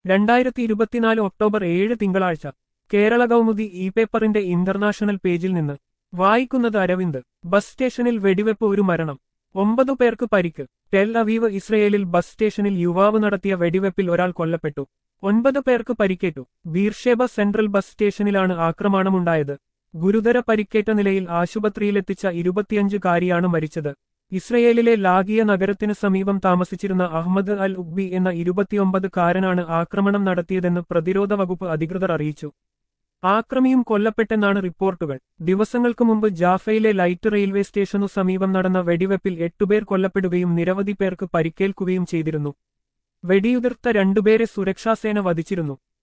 രണ്ടായിരത്തി ഇരുപത്തിനാല് ഒക്ടോബർ ഏഴ് തിങ്കളാഴ്ച കേരള കൗമുദി ഇ പേപ്പറിന്റെ ഇന്റർനാഷണൽ പേജിൽ നിന്ന് വായിക്കുന്നത് അരവിന്ദ് ബസ് സ്റ്റേഷനിൽ വെടിവെപ്പ് ഒരു മരണം ഒമ്പതു പേർക്ക് പരിക്ക് ടെൽ അവീവ് ഇസ്രയേലിൽ ബസ് സ്റ്റേഷനിൽ യുവാവ് നടത്തിയ വെടിവെപ്പിൽ ഒരാൾ കൊല്ലപ്പെട്ടു ഒൻപത് പേർക്ക് പരിക്കേറ്റു ബീർഷേബ സെൻട്രൽ ബസ് സ്റ്റേഷനിലാണ് ആക്രമണമുണ്ടായത് ഗുരുതര പരിക്കേറ്റ നിലയിൽ ആശുപത്രിയിലെത്തിച്ച ഇരുപത്തിയഞ്ചുകാരിയാണ് മരിച്ചത് ഇസ്രയേലിലെ ലാഗിയ നഗരത്തിന് സമീപം താമസിച്ചിരുന്ന അഹമ്മദ് അൽ ഉബ്ബി എന്ന ഇരുപത്തിയൊമ്പതുകാരനാണ് ആക്രമണം നടത്തിയതെന്ന് പ്രതിരോധ വകുപ്പ് അധികൃതർ അറിയിച്ചു ആക്രമിയും കൊല്ലപ്പെട്ടെന്നാണ് റിപ്പോർട്ടുകൾ ദിവസങ്ങൾക്ക് മുമ്പ് ജാഫയിലെ ലൈറ്റ് റെയിൽവേ സ്റ്റേഷനു സമീപം നടന്ന വെടിവെപ്പിൽ എട്ടുപേർ കൊല്ലപ്പെടുകയും നിരവധി പേർക്ക് പരിക്കേൽക്കുകയും ചെയ്തിരുന്നു വെടിയുതിർത്ത രണ്ടുപേരെ സുരക്ഷാസേന വധിച്ചിരുന്നു